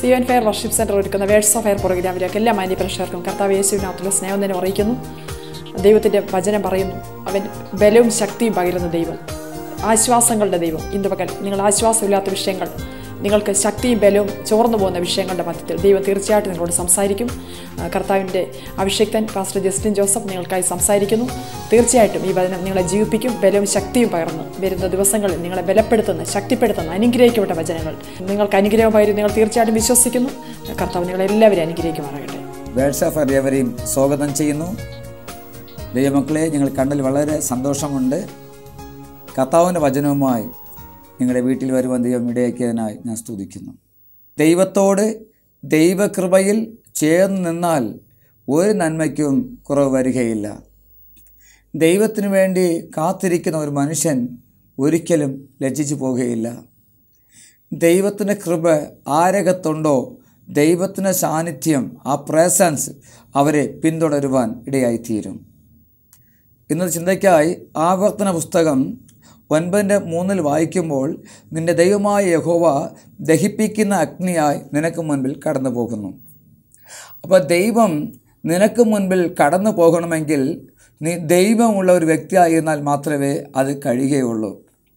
Steven fire worship centre ഒരുക്കുന്ന verse of fire പ്രോഗ്രാമിലേക്ക് എല്ലാ മാന്യ പ്രേക്ഷകർക്കും കർത്താവ് യേശുവിനകത്തുള്ള സ്നേഹം തന്നെ അറിയിക്കുന്നു ദൈവത്തിൻ്റെ വചനം പറയുന്നു അവൻ ബലവും ശക്തിയും പകരുന്ന ദൈവം ആശ്വാസങ്ങളുടെ ദൈവം ഇന്ന് പകൽ നിങ്ങൾ ആശ്വാസമില്ലാത്ത വിഷയങ്ങൾ നിങ്ങൾക്ക് ശക്തിയും ബലവും ചോർന്നു പോകുന്ന വിഷയങ്ങളുടെ മധ്യത്തിൽ ദൈവം തീർച്ചയായിട്ടും നിങ്ങളോട് സംസാരിക്കും ആ, കർത്താവിൻ്റെ അഭിഷേക്തൻ പാസ്റ്റർ ജസ്റ്റിൻ ജോസഫ് നിങ്ങൾക്കായി സംസാരിക്കുന്നു തീർച്ചയായിട്ടും ഈ വചനം നിങ്ങളെ ജീവിപ്പിക്കും ബലവും ശക്തിയും പകർന്ന് വരുന്ന ദിവസങ്ങളിൽ നിങ്ങളെ ബലപ്പെടുത്തുന്ന ശക്തിപ്പെടുത്തുന്ന അനുഗ്രഹിക്കപ്പെട്ട വചനങ്ങൾ നിങ്ങൾക്ക് അനുഗ്രഹം പകരും നിങ്ങൾ തീർച്ചയായിട്ടും വിശ്വസിക്കുന്നു കർത്താവ് നിങ്ങളെല്ലാവരും അനുഗ്രഹിക്കുമാറാകട്ടെ വേഴ്സ് ഓഫ് അറിയവരെയും സ്വാഗതം ചെയ്യുന്നു ദൈവമക്കളെ ഞങ്ങൾ കണ്ടതിൽ വളരെ സന്തോഷമുണ്ട് കർത്താവിൻ്റെ വചനവുമായി നിങ്ങളുടെ വീട്ടിൽ വരുവാൻ ദൈവം ഇടയാക്കിയതിനായി ഞാൻ സ്തുതിക്കുന്നു ദൈവത്തോട് ദൈവകൃപയിൽ ചേർന്ന് നിന്നാൽ ഒരു നന്മയ്ക്കും കുറവ് വരികയില്ല ദൈവത്തിനു വേണ്ടി കാത്തിരിക്കുന്ന ഒരു മനുഷ്യൻ ഒരിക്കലും ലജ്ജിച്ചു പോകുകയില്ല ദൈവത്തിൻ്റെ കൃപ ആരകത്തുണ്ടോ ദൈവത്തിൻ്റെ സാന്നിധ്യം ആ പ്രസൻസ് അവരെ പിന്തുടരുവാൻ ഇടയായിത്തീരും ഇന്നത്തെ ചിന്തയ്ക്കായി ആവർത്തന പുസ്തകം ഒൻപതിൻ്റെ മൂന്നിൽ വായിക്കുമ്പോൾ നിന്റെ ദൈവമായ യഹോവ ദഹിപ്പിക്കുന്ന അഗ്നിയായി നിനക്ക് മുൻപിൽ കടന്നു പോകുന്നു അപ്പോൾ ദൈവം നിനക്ക് മുൻപിൽ കടന്നു പോകണമെങ്കിൽ നീ ദൈവമുള്ള ഒരു വ്യക്തിയായിരുന്നാൽ മാത്രമേ അത് കഴിയുകയുള്ളൂ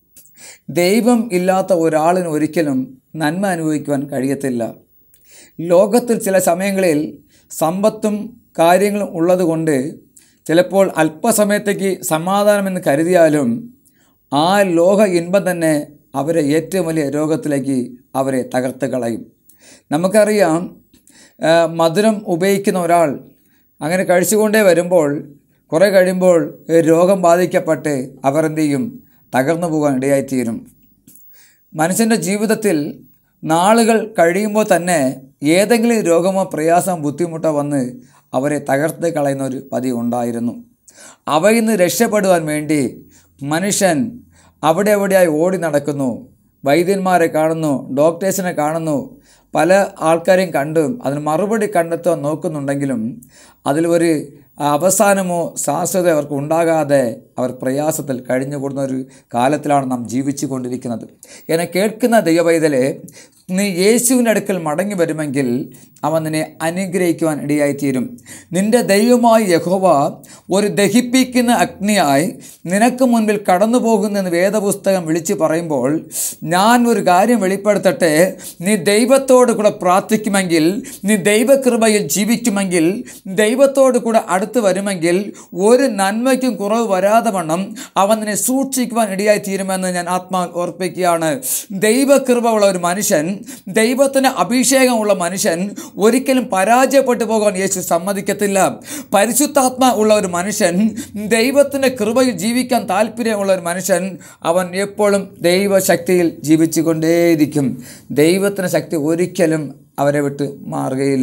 ദൈവം ഇല്ലാത്ത ഒരാളിന് ഒരിക്കലും നന്മ അനുഭവിക്കുവാൻ കഴിയത്തില്ല ലോകത്തിൽ ചില സമയങ്ങളിൽ സമ്പത്തും കാര്യങ്ങളും ഉള്ളതുകൊണ്ട് ചിലപ്പോൾ അല്പസമയത്തേക്ക് സമാധാനമെന്ന് കരുതിയാലും ആ ലോക ഇൻപം തന്നെ അവരെ ഏറ്റവും വലിയ രോഗത്തിലേക്ക് അവരെ തകർത്ത് കളയും നമുക്കറിയാം ആ, മധുരം ഉപയോഗിക്കുന്ന ഒരാൾ അങ്ങനെ കഴിച്ചുകൊണ്ടേ വരുമ്പോൾ കുറേ കഴിയുമ്പോൾ രോഗം ബാധിക്കപ്പെട്ട് അവർ എന്ത് ചെയ്യും തകർന്നു പോകാൻ ഇടയായിത്തീരും മനുഷ്യൻ്റെ ജീവിതത്തിൽ നാളുകൾ കഴിയുമ്പോൾ തന്നെ ഏതെങ്കിലും രോഗമോ പ്രയാസം ബുദ്ധിമുട്ടോ വന്ന് അവരെ തകർത്ത് കളയുന്ന ഒരു പതിവ് ഉണ്ടായിരുന്നു അവയിൽ നിന്ന് രക്ഷപ്പെടുവാൻ വേണ്ടി മനുഷ്യൻ അവിടെ എവിടെയായി ഓടി നടക്കുന്നു വൈദ്യന്മാരെ കാണുന്നു ഡോക്ടേഴ്സിനെ കാണുന്നു പല ആൾക്കാരെയും കണ്ടും അതിന് മറുപടി കണ്ടെത്താൻ നോക്കുന്നുണ്ടെങ്കിലും അതിൽ ഒരു അവസാനമോ ശാശ്വത അവർക്ക് ഉണ്ടാകാതെ അവർ പ്രയാസത്തിൽ കഴിഞ്ഞുകൂടുന്ന ഒരു കാലത്തിലാണ് നാം ജീവിച്ചു കൊണ്ടിരിക്കുന്നത് എന്നെ കേൾക്കുന്ന ദൈവവൈതലെ നീ യേശുവിൻ്റെ അടുക്കൽ മടങ്ങി വരുമെങ്കിൽ അവൻ നിന്നെ അനുഗ്രഹിക്കുവാൻ ഇടയായിത്തീരും നിന്റെ ദൈവമായ യഹോവ ഒരു ദഹിപ്പിക്കുന്ന അഗ്നിയായി നിനക്ക് മുൻപിൽ കടന്നു പോകുന്നെന്ന് വേദപുസ്തകം വിളിച്ചു പറയുമ്പോൾ ഞാൻ ഒരു കാര്യം വെളിപ്പെടുത്തട്ടെ നീ ദൈവത്തോട് കൂടെ പ്രാർത്ഥിക്കുമെങ്കിൽ നീ ദൈവകൃപയിൽ ജീവിക്കുമെങ്കിൽ ദൈവത്തോട് കൂടെ അടുത്ത് വരുമെങ്കിൽ ഒരു നന്മയ്ക്കും കുറവ് വരാതെ വണ്ണം അവൻ നിന്നെ സൂക്ഷിക്കുവാൻ ഇടയായി തീരുമെന്ന് ഞാൻ ആത്മാ ഓർപ്പിക്കുകയാണ് ദൈവകൃപ ഉള്ള ഒരു മനുഷ്യൻ ദൈവത്തിന് അഭിഷേകമുള്ള മനുഷ്യൻ ഒരിക്കലും പരാജയപ്പെട്ടു പോകാൻ യേശു സമ്മതിക്കത്തില്ല പരിശുദ്ധാത്മ ഉള്ള ഒരു മനുഷ്യൻ ദൈവത്തിൻ്റെ കൃപയിൽ ജീവിക്കാൻ താല്പര്യമുള്ള ഒരു മനുഷ്യൻ അവൻ എപ്പോഴും ദൈവശക്തിയിൽ ജീവിച്ചു കൊണ്ടേയിരിക്കും ദൈവത്തിൻ്റെ ശക്തി ഒരിക്കലും അവരെ വിട്ട് മാറുകയില്ല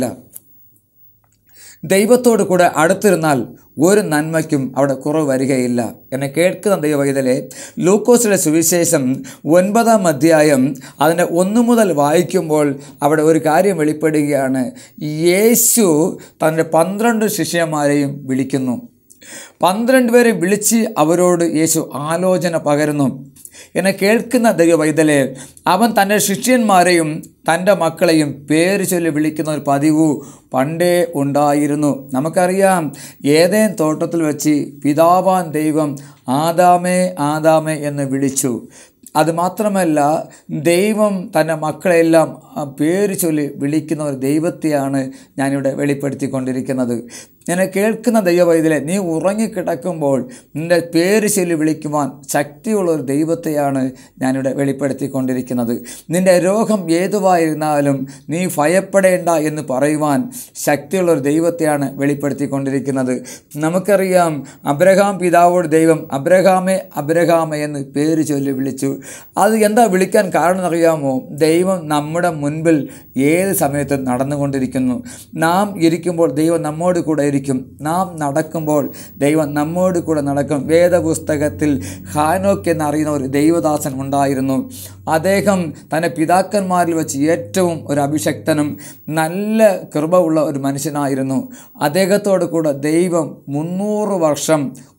ദൈവത്തോട് കൂടെ അടുത്തിരുന്നാൽ ഒരു നന്മയ്ക്കും അവിടെ കുറവ് വരികയില്ല എന്നെ കേൾക്കുന്ന ദൈവവൈതലെ ലൂക്കോസിലെ സുവിശേഷം ഒൻപതാം അധ്യായം അതിൻ്റെ ഒന്നു മുതൽ വായിക്കുമ്പോൾ അവിടെ ഒരു കാര്യം വെളിപ്പെടുകയാണ് യേശു തൻ്റെ പന്ത്രണ്ട് ശിഷ്യന്മാരെയും വിളിക്കുന്നു പന്ത്രണ്ട് പേരെ വിളിച്ച് അവരോട് യേശു ആലോചന പകരുന്നു എന്നെ കേൾക്കുന്ന ദൈവവൈതലെ അവൻ തൻ്റെ ശിഷ്യന്മാരെയും തൻ്റെ മക്കളെയും പേര് ചൊല്ലി വിളിക്കുന്ന ഒരു പതിവ് പണ്ടേ ഉണ്ടായിരുന്നു നമുക്കറിയാം ഏതേൻ തോട്ടത്തിൽ വെച്ച് പിതാവാൻ ദൈവം ആദാമേ ആദാമേ എന്ന് വിളിച്ചു അത് മാത്രമല്ല ദൈവം തൻ്റെ മക്കളെല്ലാം ആ പേര് ചൊല്ലി വിളിക്കുന്ന ഒരു ദൈവത്തെയാണ് ഞാനിവിടെ വെളിപ്പെടുത്തിക്കൊണ്ടിരിക്കുന്നത് എന്നെ കേൾക്കുന്ന ദൈവവൈദ്യലെ നീ ഉറങ്ങിക്കിടക്കുമ്പോൾ നിൻ്റെ പേര് ചൊല്ലി വിളിക്കുവാൻ ശക്തിയുള്ള ഒരു ദൈവത്തെയാണ് ഞാനിവിടെ വെളിപ്പെടുത്തിക്കൊണ്ടിരിക്കുന്നത് നിൻ്റെ രോഗം ഏതുവായിരുന്നാലും നീ ഭയപ്പെടേണ്ട എന്ന് പറയുവാൻ ശക്തിയുള്ള ഒരു ദൈവത്തെയാണ് വെളിപ്പെടുത്തിക്കൊണ്ടിരിക്കുന്നത് നമുക്കറിയാം അബ്രഹാം പിതാവോട് ദൈവം അബ്രഹാമെ അബ്രഹാമെ എന്ന് പേര് ചൊല്ലി വിളിച്ചു അത് എന്താ വിളിക്കാൻ കാരണം അറിയാമോ ദൈവം നമ്മുടെ മുൻപിൽ ഏത് സമയത്തും നടന്നുകൊണ്ടിരിക്കുന്നു നാം ഇരിക്കുമ്പോൾ ദൈവം നമ്മോട് കൂടെ ഇരിക്കും നാം നടക്കുമ്പോൾ ദൈവം നമ്മോട് കൂടെ നടക്കും വേദപുസ്തകത്തിൽ ഹാനോക്ക് എന്നറിയുന്ന ഒരു ദൈവദാസൻ ഉണ്ടായിരുന്നു അദ്ദേഹം തൻ്റെ പിതാക്കന്മാരിൽ വെച്ച് ഏറ്റവും ഒരു അഭിഷക്തനും നല്ല കൃപ ഉള്ള ഒരു മനുഷ്യനായിരുന്നു അദ്ദേഹത്തോട് കൂടെ ദൈവം മുന്നൂറ് വർഷം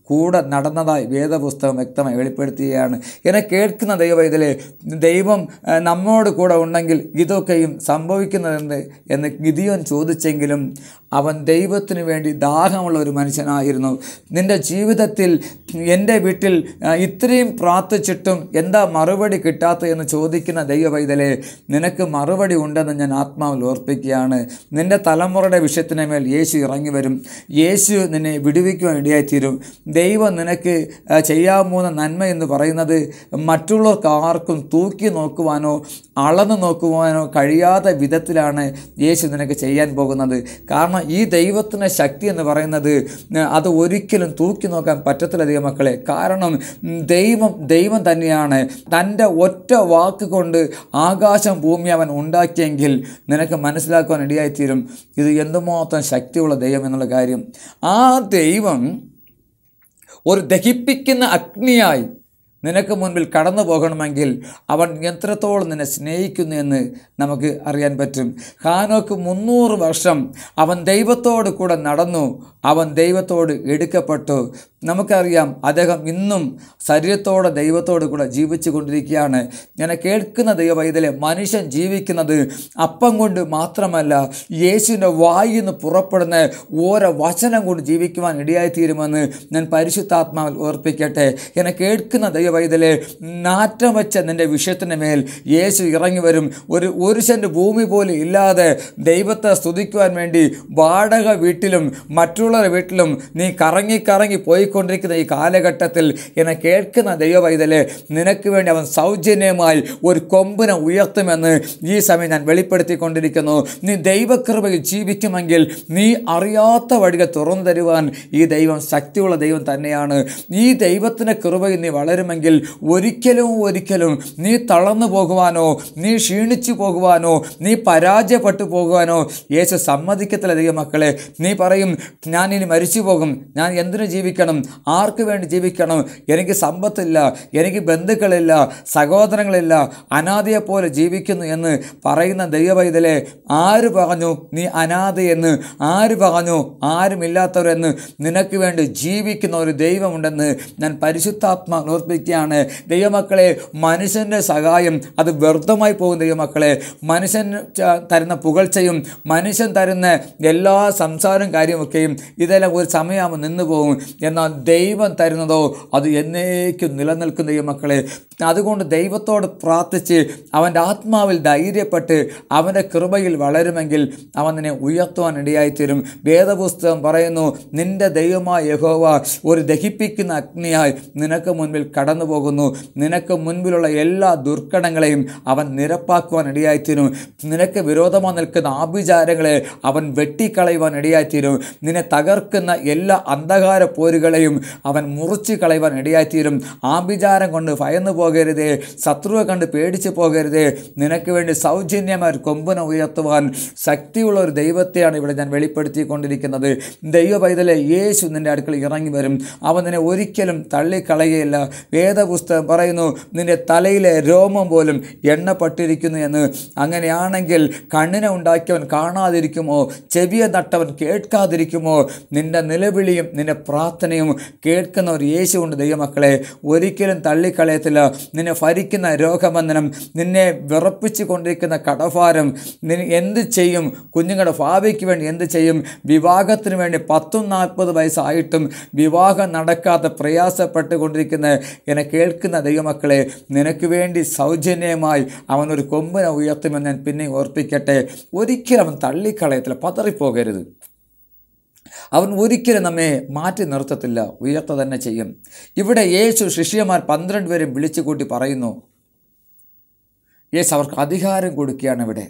കൂടെ നടന്നതായി വേദപുസ്തകം വ്യക്തമായി വെളിപ്പെടുത്തുകയാണ് എന്നെ കേൾക്കുന്ന ദൈവവൈതലെ ദൈവം ആ, നമ്മോട് കൂടെ ഉണ്ടെങ്കിൽ ഇതൊക്കെയും സംഭവിക്കുന്നതെന്ന് എന്ന് ഗിദിയോൻ ചോദിച്ചെങ്കിലും അവൻ ദൈവത്തിന് വേണ്ടി ദാഹമുള്ള ഒരു മനുഷ്യനായിരുന്നു നിൻ്റെ ജീവിതത്തിൽ എൻ്റെ വീട്ടിൽ ആ, ഇത്രയും പ്രാർത്ഥിച്ചിട്ടും എന്താ മറുപടി കിട്ടാത്തത് എന്ന് ചോദിക്കുന്ന ദൈവവൈതലെ നിനക്ക് മറുപടി ഉണ്ടെന്ന് ഞാൻ ആത്മാവിൽ ഓർപ്പിക്കുകയാണ് നിൻ്റെ തലമുറയുടെ വിഷയത്തിന് മേൽ യേശു ഇറങ്ങി വരും യേശു നിന്നെ വിടുവിക്കുവാൻ ഇടയായിത്തീരും ദൈവം നിനക്ക് ആ, ചെയ്യാൻ പോകുന്ന നന്മ എന്ന് പറയുന്നത് മറ്റുള്ളവർക്ക് ആർക്കും തൂക്കി നോക്കുവാനോ അളന്നു നോക്കുവാനോ കഴിയാത്ത വിധത്തിലാണ് യേശു നിനക്ക് ചെയ്യാൻ പോകുന്നത് കാരണം ഈ ദൈവത്തിൻ്റെ ശക്തി എന്ന് പറയുന്നത് ഉം, അത് ഒരിക്കലും തൂക്കി നോക്കാൻ പറ്റത്തില്ല ദൈവമക്കളെ കാരണം ഉം, ദൈവം ദൈവം തന്നെയാണ് തൻ്റെ ഒറ്റ വാക്ക് കൊണ്ട് ആകാശം ഭൂമി അവൻ ഉണ്ടാക്കിയെങ്കിൽ നിനക്ക് മനസ്സിലാക്കുവാൻ ഇടയായിത്തീരും ഇത് എന്തുമാത്രം ശക്തിയുള്ള ദൈവം എന്നുള്ള കാര്യം ആ ദൈവം ഒരു ദഹിപ്പിക്കുന്ന അഗ്നിയായി നിനക്ക് മുൻപിൽ കടന്നു പോകണമെങ്കിൽ അവൻ എത്രത്തോളം നിന്നെ സ്നേഹിക്കുന്നു എന്ന് നമുക്ക് അറിയാൻ പറ്റും ഹാനോക്ക് മുന്നൂറ് വർഷം അവൻ ദൈവത്തോട് കൂടെ നടന്നു അവൻ ദൈവത്തോട് എടുക്കപ്പെട്ടു നമുക്കറിയാം അദ്ദേഹം ഇന്നും ശരീരത്തോടെ ദൈവത്തോട് കൂടെ ജീവിച്ചു കൊണ്ടിരിക്കുകയാണ് ഞാൻ കേൾക്കുന്ന ദൈവവൈതലെ മനുഷ്യൻ ജീവിക്കുന്നത് അപ്പം കൊണ്ട് മാത്രമല്ല യേശുവിൻ്റെ വായിൽ നിന്ന് പുറപ്പെടുന്ന ഓരോ വചനം കൊണ്ട് ജീവിക്കുവാൻ ഇടയായിത്തീരുമെന്ന് ഞാൻ പരിശുദ്ധാത്മാവിൽ ഓർപ്പിക്കട്ടെ എന്നെ കേൾക്കുന്ന ദൈവവൈതലെ നാറ്റം വെച്ച നിൻ്റെ വിഷയത്തിന് മേൽ യേശു ഇറങ്ങി വരും ഒരു ഒരു സെൻറ്റ് ഭൂമി പോലും ഇല്ലാതെ ദൈവത്തെ സ്തുതിക്കുവാൻ വേണ്ടി വാടക വീട്ടിലും മറ്റുള്ളവരുടെ വീട്ടിലും നീ കറങ്ങി കറങ്ങി പോയിക്കൊണ്ടിരിക്കുന്ന ഈ കാലഘട്ടത്തിൽ എന്നെ കേൾക്കുന്ന ദൈവവൈതലെ നിനക്ക് വേണ്ടി അവൻ സൗജന്യമായി ഒരു കൊമ്പിനെ ഉയർത്തുമെന്ന് ഈ സമയം ഞാൻ വെളിപ്പെടുത്തിക്കൊണ്ടിരിക്കുന്നു നീ ദൈവകൃപയിൽ ജീവിക്കുമെങ്കിൽ നീ അറിയാത്ത വഴികൾ തുറന്നു തരുവാൻ ഈ ദൈവം ശക്തിയുള്ള ദൈവം തന്നെയാണ് ഈ ദൈവത്തിൻ്റെ കൃപയിൽ നീ വളരുമെങ്കിൽ ഒരിക്കലും ഒരിക്കലും നീ തളർന്നു പോകുവാനോ നീ ക്ഷീണിച്ചു പോകുവാനോ നീ പരാജയപ്പെട്ടു പോകുവാനോ യേശു സമ്മതിക്കത്തില്ല ദൈവമക്കളെ നീ പറയും ഞാൻ ഇനി മരിച്ചു പോകും ഞാൻ എന്തിനു ജീവിക്കണം ആർക്ക് വേണ്ടി ജീവിക്കണം എനിക്ക് സമ്പത്തില്ല എനിക്ക് ബന്ധുക്കളില്ല സഹോദരങ്ങളില്ല അനാഥയെ പോലെ ജീവിക്കുന്നു എന്ന് പറയുന്ന ദൈവവൈതലെ ആര് പറഞ്ഞു നീ അനാഥയെന്ന് ആര് പറഞ്ഞു ആരുമില്ലാത്തവരെന്ന് നിനക്ക് വേണ്ടി ജീവിക്കുന്ന ഒരു ദൈവമുണ്ടെന്ന് ഞാൻ പരിശുദ്ധാത്മാ ഓർപ്പിക്കുകയാണ് ദൈവമക്കളെ മനുഷ്യൻ്റെ സഹായം അത് വ്യർത്ഥമായി പോകും ദൈവമക്കളെ മനുഷ്യൻ ച- തരുന്ന പുകഴ്ചയും മനുഷ്യൻ തരുന്ന എല്ലാ സംസാരം കാര്യമൊക്കെയും ഇതെല്ലാം ഒരു സമയമാകുമ്പോൾ നിന്ന് പോകും എന്നാൽ ദൈവം തരുന്നതോ അത് എന്നേക്കും നിലനിൽക്കുന്ന ദൈവമക്കളെ അതുകൊണ്ട് ദൈവത്തോട് പ്രാർത്ഥിച്ച് അവൻ്റെ ആത്മാവിൽ ധൈര്യപ്പെട്ട് അവൻ്റെ കൃപയിൽ വളരുമെങ്കിൽ അവൻ നിന്നെ ഉയർത്തുവാൻ ഇടയായിത്തീരും വേദപുസ്തകം പറയുന്നു നിന്റെ ദൈവമായ യഹോവ ഒരു ദഹിപ്പിക്കുന്ന അഗ്നിയായി നിനക്ക് മുൻപിൽ കടന്നു പോകുന്നു നിനക്ക് മുൻപിലുള്ള എല്ലാ ദുർഘടങ്ങളെയും അവൻ നിരപ്പാക്കുവാൻ ഇടയായിത്തീരും നിനക്ക് വിരോധമായി നിൽക്കുന്ന ആഭിചാരങ്ങളെ അവൻ വെട്ടിക്കളയുവാൻ ഇടയായിത്തീരും നിന്നെ തകർക്കുന്ന എല്ലാ അന്ധകാര പോരുകളെയും അവൻ മുറിച്ച് കളയുവാൻ ഇടയായിത്തീരും ആഭിചാരം കൊണ്ട് ഭയന്നു പോകരുതേ ശത്രുവെ കണ്ട് പേടിച്ചു പോകരുതേ നിനക്ക് വേണ്ടി സൗജന്യമായ ഒരു കൊമ്പന ഉയർത്തുവാൻ ശക്തിയുള്ള ഒരു ദൈവത്തെയാണ് ഇവിടെ ഞാൻ വെളിപ്പെടുത്തിക്കൊണ്ടിരിക്കുന്നത് ദൈവ പൈതലെ യേശു നിൻ്റെ അടുക്കൽ ഇറങ്ങി വരും അവൻ നിന്നെ ഒരിക്കലും തള്ളിക്കളയുകയില്ല വേദപുസ്തകം പറയുന്നു നിന്റെ തലയിലെ രോമം പോലും എണ്ണപ്പെട്ടിരിക്കുന്നു എന്ന് അങ്ങനെയാണെങ്കിൽ കണ്ണിനെ ഉണ്ടാക്കിയവൻ കാണാതിരിക്കുമോ ചെവിയെ നട്ടവൻ കേൾക്കാതിരിക്കുമോ നിന്റെ നിലവിളിയും നിന്റെ പ്രാർത്ഥനയും കേൾക്കുന്ന ഒരു യേശുണ്ട് ദൈവമക്കളെ ഒരിക്കലും തള്ളിക്കളയത്തില്ല നിന്നെ ഭരിക്കുന്ന രോഗബന്ധനം നിന്നെ വിറപ്പിച്ചു കൊണ്ടിരിക്കുന്ന കടഭാരം നിന്നെ എന്ത് ചെയ്യും കുഞ്ഞുങ്ങളുടെ ഭാവിക്ക് വേണ്ടി എന്ത് ചെയ്യും വിവാഹത്തിന് വേണ്ടി പത്തും നാൽപ്പത് വയസ്സായിട്ടും വിവാഹം നടക്കാതെ പ്രയാസപ്പെട്ടുകൊണ്ടിരിക്കുന്ന എന്നെ കേൾക്കുന്ന ദൈവമക്കളെ നിനക്ക് വേണ്ടി സൗജന്യമായി അവനൊരു കൊമ്പിനെ ഉയർത്തുമെന്ന് ഞാൻ പിന്നെ ഓർപ്പിക്കട്ടെ ഒരിക്കലും അവൻ തള്ളിക്കളയത്തില്ല പതറിപ്പോകരുത് അവൻ ഒരിക്കലും നമ്മെ മാറ്റി നിർത്തത്തില്ല ഉയർത്ത തന്നെ ചെയ്യും ഇവിടെ യേശു ശിഷ്യന്മാർ പന്ത്രണ്ട് പേരും വിളിച്ചു കൂട്ടി പറയുന്നു യേശു അവർക്ക് അധികാരം കൊടുക്കുകയാണ് ഇവിടെ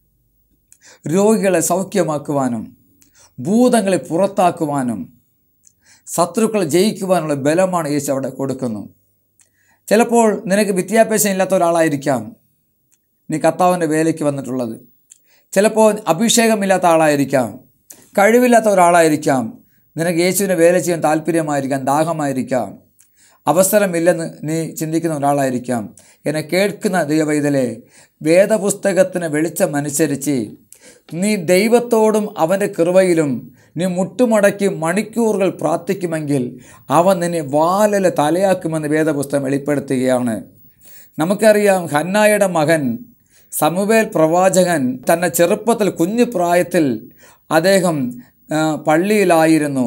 രോഗികളെ സൗഖ്യമാക്കുവാനും ഭൂതങ്ങളെ പുറത്താക്കുവാനും ശത്രുക്കളെ ജയിക്കുവാനുള്ള ബലമാണ് യേശു അവിടെ കൊടുക്കുന്നു ചിലപ്പോൾ നിനക്ക് വിദ്യാഭ്യാസം ഇല്ലാത്ത ഒരാളായിരിക്കാം നീ കർത്താവിൻ്റെ വേലയ്ക്ക് വന്നിട്ടുള്ളത് ചിലപ്പോൾ അഭിഷേകമില്ലാത്ത ആളായിരിക്കാം കഴിവില്ലാത്ത ഒരാളായിരിക്കാം നിനക്ക് യേശുവിനെ വേല ചെയ്യാൻ താല്പര്യമായിരിക്കാം ദാഹമായിരിക്കാം അവസരമില്ലെന്ന് നീ ചിന്തിക്കുന്ന ഒരാളായിരിക്കാം എന്നെ കേൾക്കുന്ന ദൈവവൈതലെ വേദപുസ്തകത്തിന് വെളിച്ചമനുസരിച്ച് നീ ദൈവത്തോടും അവൻ്റെ കൃപയിലും നീ മുട്ടുമടക്കി മണിക്കൂറുകൾ പ്രാർത്ഥിക്കുമെങ്കിൽ അവൻ നിന്നെ വാലല തലയാക്കുമെന്ന് വേദപുസ്തകം വെളിപ്പെടുത്തുകയാണ് നമുക്കറിയാം ഹന്നായുടെ മകൻ സമുവേൽ പ്രവാചകൻ തൻ്റെ ചെറുപ്പത്തിൽ കുഞ്ഞു പ്രായത്തിൽ അദ്ദേഹം ആ, പള്ളിയിലായിരുന്നു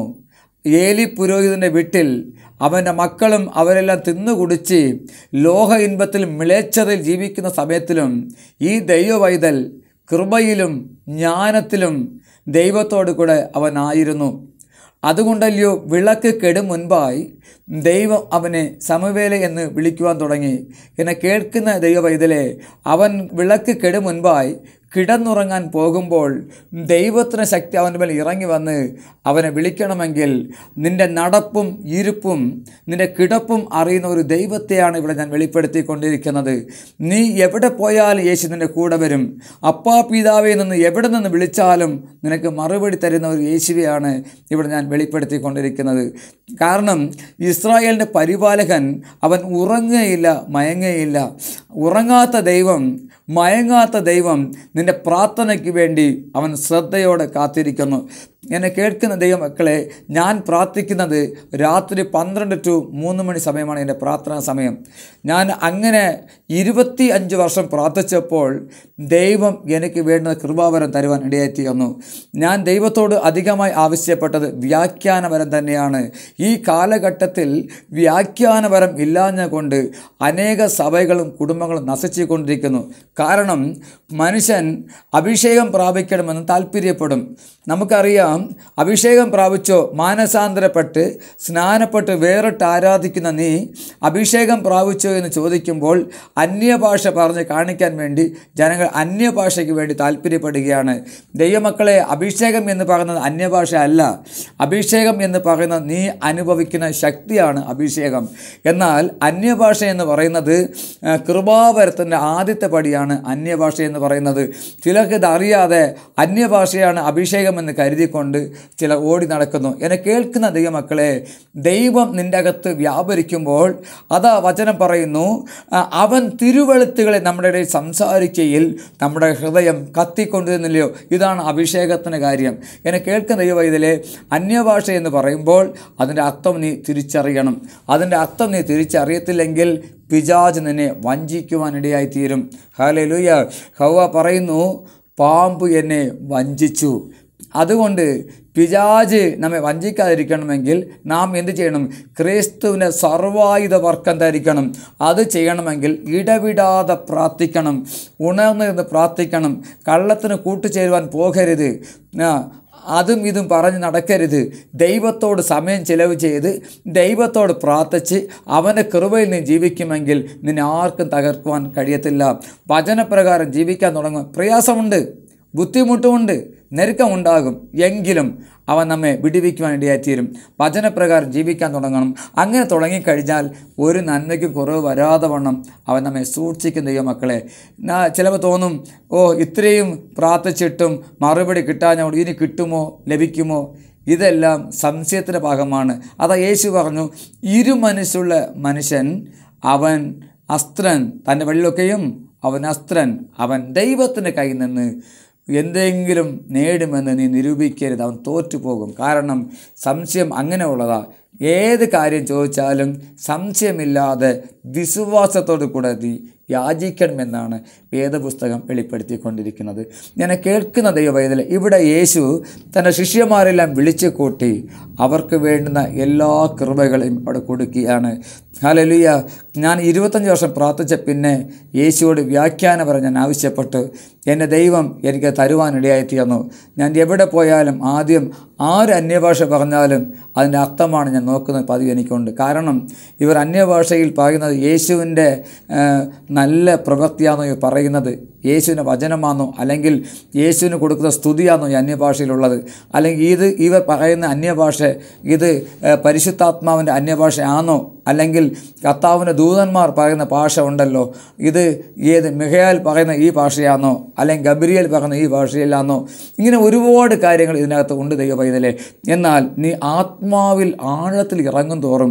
ഏലി പുരോഹിതൻ്റെ വീട്ടിൽ അവൻ്റെ മക്കളും അവരെല്ലാം തിന്നുകുടിച്ച് ലോക ഇൻപത്തിൽ മിളച്ചതിൽ ജീവിക്കുന്ന സമയത്തിലും ഈ ദൈവവൈതൽ കൃപയിലും ജ്ഞാനത്തിലും ദൈവത്തോടു കൂടെ അവനായിരുന്നു അതുകൊണ്ടല്ലയോ വിളക്ക് കെടും മുൻപായി ദൈവം അവനെ സമവേല എന്ന് വിളിക്കുവാൻ തുടങ്ങി എന്നെ കേൾക്കുന്ന ദൈവവൈതലെ അവൻ വിളക്ക് കെടും മുൻപായി കിടന്നുറങ്ങാൻ പോകുമ്പോൾ ദൈവത്തിന് ശക്തി അവൻ്റെ മേൽ ഇറങ്ങി വന്ന് അവനെ വിളിക്കണമെങ്കിൽ നിൻ്റെ നടപ്പും ഇരുപ്പും നിൻ്റെ കിടപ്പും അറിയുന്ന ഒരു ദൈവത്തെയാണ് ഇവിടെ ഞാൻ വെളിപ്പെടുത്തിക്കൊണ്ടിരിക്കുന്നത് നീ എവിടെ പോയാലും യേശു നിൻ്റെ കൂടെ വരും അപ്പാ പിതാവെ നിന്ന് എവിടെ നിന്ന് വിളിച്ചാലും നിനക്ക് മറുപടി തരുന്ന ഒരു യേശുവെയാണ് ഇവിടെ ഞാൻ വെളിപ്പെടുത്തിക്കൊണ്ടിരിക്കുന്നത് കാരണം ഇസ്രായേലിൻ്റെ പരിപാലകൻ അവൻ ഉറങ്ങുകയില്ല മയങ്ങുകയില്ല ഉറങ്ങാത്ത ദൈവം മയങ്ങാത്ത ദൈവം നിൻ്റെ പ്രാർത്ഥനയ്ക്ക് വേണ്ടി അവൻ ശ്രദ്ധയോടെ കാത്തിരിക്കുന്നു എന്നെ കേൾക്കുന്ന ദൈവമക്കളെ ഞാൻ പ്രാർത്ഥിക്കുന്നത് രാത്രി പന്ത്രണ്ട് ടു മൂന്ന് മണി സമയമാണ് എൻ്റെ പ്രാർത്ഥനാ സമയം ഞാൻ അങ്ങനെ ഇരുപത്തി അഞ്ച് വർഷം പ്രാർത്ഥിച്ചപ്പോൾ ദൈവം എനിക്ക് വേണ്ടുന്ന കൃപാവരം തരുവാൻ ഇടയായി തീർന്നു ഞാൻ ദൈവത്തോട് അധികമായി ആവശ്യപ്പെട്ടത് വ്യാഖ്യാനവരം തന്നെയാണ് ഈ കാലഘട്ടത്തിൽ വ്യാഖ്യാനവരം ഇല്ലാഞ്ഞ കൊണ്ട് അനേക സഭകളും കുടുംബങ്ങളും നശിച്ചുകൊണ്ടിരിക്കുന്നു കാരണം മനുഷ്യൻ അഭിഷേകം പ്രാപിക്കണമെന്ന് താല്പര്യപ്പെടും നമുക്കറിയാം അഭിഷേകം പ്രാപിച്ചോ മാനസാന്തരപ്പെട്ട് സ്നാനപ്പെട്ട് വേറിട്ട് ആരാധിക്കുന്ന നീ അഭിഷേകം പ്രാപിച്ചോ എന്ന് ചോദിക്കുമ്പോൾ അന്യഭാഷ പറഞ്ഞ് കാണിക്കാൻ വേണ്ടി ജനങ്ങൾ അന്യഭാഷയ്ക്ക് വേണ്ടി താല്പര്യപ്പെടുകയാണ് ദൈവമക്കളെ അഭിഷേകം എന്ന് പറയുന്നത് അന്യഭാഷ അല്ല അഭിഷേകം എന്ന് പറയുന്നത് നീ അനുഭവിക്കുന്ന ശക്തിയാണ് അഭിഷേകം എന്നാൽ അന്യഭാഷ എന്ന് പറയുന്നത് ആ, കൃപാവരത്തിൻ്റെ ആദ്യത്തെ പടിയാണ് അന്യഭാഷ എന്ന് പറയുന്നത് ചിലർക്ക് ഇത് അറിയാതെ അന്യഭാഷയാണ് അഭിഷേകം എന്ന് കരുതിക്കൊണ്ട് ചിലർ ഓടി നടക്കുന്നു എന്നെ കേൾക്കുന്ന ദൈവമക്കളെ ദൈവം നിൻ്റെ അകത്ത് വ്യാപരിക്കുമ്പോൾ അതാ വചനം പറയുന്നു ആ, അവൻ തിരുവെളുത്തുകളെ നമ്മുടെ ഇടയിൽ സംസാരിക്കയിൽ നമ്മുടെ ഹൃദയം കത്തിക്കൊണ്ടിരുന്നില്ലയോ ഇതാണ് അഭിഷേകത്തിൻ്റെ കാര്യം എന്നെ കേൾക്കുന്ന ദൈവവൈതലെ അന്യഭാഷ എന്ന് പറയുമ്പോൾ അതിൻ്റെ അർത്ഥം നീ തിരിച്ചറിയണം അതിൻ്റെ അർത്ഥം നീ തിരിച്ചറിയത്തില്ലെങ്കിൽ പിജാജ് നിന്നെ വഞ്ചിക്കുവാനിടയായി തീരും ഹാലലുയ ഹൗവ പറയുന്നു പാമ്പ് എന്നെ വഞ്ചിച്ചു അതുകൊണ്ട് പിജാജ് നമ്മെ വഞ്ചിക്കാതിരിക്കണമെങ്കിൽ നാം എന്ത് ചെയ്യണം ക്രിസ്തുവിൻ്റെ സർവായുധ വർക്കം ധരിക്കണം അത് ചെയ്യണമെങ്കിൽ ഇടവിടാതെ പ്രാർത്ഥിക്കണം ഉണർന്നിരുന്ന് പ്രാർത്ഥിക്കണം കള്ളത്തിന് കൂട്ടുചേരുവാൻ പോകരുത് ആ, അതും ഇതും പറഞ്ഞ് നടക്കരുത് ദൈവത്തോട് സമയം ചെലവ് ചെയ്ത് ദൈവത്തോട് പ്രാർത്ഥിച്ച് അവൻ്റെ കൃപയിൽ നീ ജീവിക്കുമെങ്കിൽ നിന്നെ ആർക്കും തകർക്കുവാൻ കഴിയത്തില്ല വചനപ്രകാരം ജീവിക്കാൻ തുടങ്ങും പ്രയാസമുണ്ട് ബുദ്ധിമുട്ടുമുണ്ട് ഞെരുക്കമുണ്ടാകും എങ്കിലും അവൻ നമ്മെ വിടുവിക്കുവാൻ ഇടയായിത്തീരും വചനപ്രകാരം ജീവിക്കാൻ തുടങ്ങണം അങ്ങനെ തുടങ്ങിക്കഴിഞ്ഞാൽ ഒരു നന്മയ്ക്കും കുറവ് വരാതെ വണ്ണം അവൻ നമ്മെ സൂക്ഷിക്കുന്ന ദൈവമക്കളെ നാ- ചിലപ്പോൾ തോന്നും ഓ ഇത്രയും പ്രാർത്ഥിച്ചിട്ടും മറുപടി കിട്ടാഞ്ഞോട് ഇനി കിട്ടുമോ ലഭിക്കുമോ ഇതെല്ലാം സംശയത്തിൻ്റെ ഭാഗമാണ് അതാ യേശു പറഞ്ഞു ഇരുമനസ്സുള്ള മനുഷ്യൻ അവൻ അസ്ത്രൻ തൻ്റെ വെള്ളമൊക്കെയും അവൻ അസ്ത്രൻ അവൻ ദൈവത്തിൻ്റെ കയ്യിൽ നിന്ന് എന്തെങ്കിലും നേടുമെന്ന് നീ നിരൂപിക്കരുത് അവൻ തോറ്റുപോകും കാരണം സംശയം അങ്ങനെ ഉള്ളതാ ഏത് കാര്യം ചോദിച്ചാലും സംശയമില്ലാതെ വിശ്വാസത്തോടു കൂടെ നീ യാചിക്കണമെന്നാണ് വേദപുസ്തകം വെളിപ്പെടുത്തിക്കൊണ്ടിരിക്കുന്നത് ഞാൻ കേൾക്കുന്ന ദൈവവേദന ഇവിടെ യേശു തൻ്റെ ശിഷ്യന്മാരെല്ലാം വിളിച്ചു കൂട്ടി അവർക്ക് വേണ്ടുന്ന എല്ലാ കൃപകളെയും അവിടെ കൊടുക്കുകയാണ് ഹലലുയ ഞാൻ ഇരുപത്തഞ്ച് വർഷം പ്രാർത്ഥിച്ച പിന്നെ യേശുവോട് വ്യാഖ്യാനം പറഞ്ഞ് ഞാൻ ആവശ്യപ്പെട്ടു എൻ്റെ ദൈവം എനിക്ക് തരുവാനിടയായി തീർന്നു ഞാൻ എവിടെ പോയാലും ആദ്യം ആര് അന്യഭാഷ പറഞ്ഞാലും അതിൻ്റെ അർത്ഥമാണ് ഞാൻ നോക്കുന്നത് പതിവ് എനിക്കുണ്ട് കാരണം ഇവർ അന്യഭാഷയിൽ പറയുന്നത് യേശുവിൻ്റെ ആ, നല്ല പ്രവൃത്തിയാണോ ഇവർ പറയുന്നത് യേശുവിൻ്റെ വചനമാണോ അല്ലെങ്കിൽ യേശുവിന് കൊടുക്കുന്ന സ്തുതിയാണോ ഈ അന്യഭാഷയിലുള്ളത് അല്ലെങ്കിൽ ഇത് ഇവർ പറയുന്ന അന്യഭാഷ ഇത് ആ, പരിശുദ്ധാത്മാവിൻ്റെ അന്യഭാഷയാണോ അല്ലെങ്കിൽ കർത്താവിൻ്റെ ദൂതന്മാർ പറയുന്ന ഭാഷ ഉണ്ടല്ലോ ഇത് ഏത് മിഹയാൽ പറയുന്ന ഈ ഭാഷയാണോ അല്ലെങ്കിൽ ഗബ്രിയേൽ പറയുന്ന ഈ ഭാഷയിലാണോ ഇങ്ങനെ ഒരുപാട് കാര്യങ്ങൾ ഇതിനകത്ത് ഉണ്ട് ദൈവ പൈതലേ എന്നാൽ നീ ആത്മാവിൽ ആഴത്തിൽ ഇറങ്ങും തോറും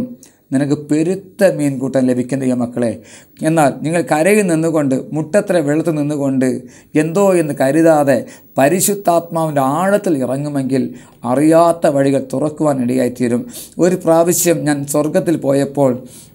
നിനക്ക് പെരുത്ത മീൻകൂട്ടം ലഭിക്കും ദൈവമക്കളെ എന്നാൽ നിങ്ങൾ കരയിൽ നിന്നുകൊണ്ട് മുട്ടത്ര വെള്ളത്തിൽ നിന്നുകൊണ്ട് എന്തോ എന്ന് കരുതാതെ പരിശുദ്ധാത്മാവിൻ്റെ ആഴത്തിൽ ഇറങ്ങുമെങ്കിൽ അറിയാത്ത വഴികൾ തുറക്കുവാൻ ഇടയായിത്തീരും ഒരു പ്രാവശ്യം ഞാൻ സ്വർഗത്തിൽ പോയപ്പോൾ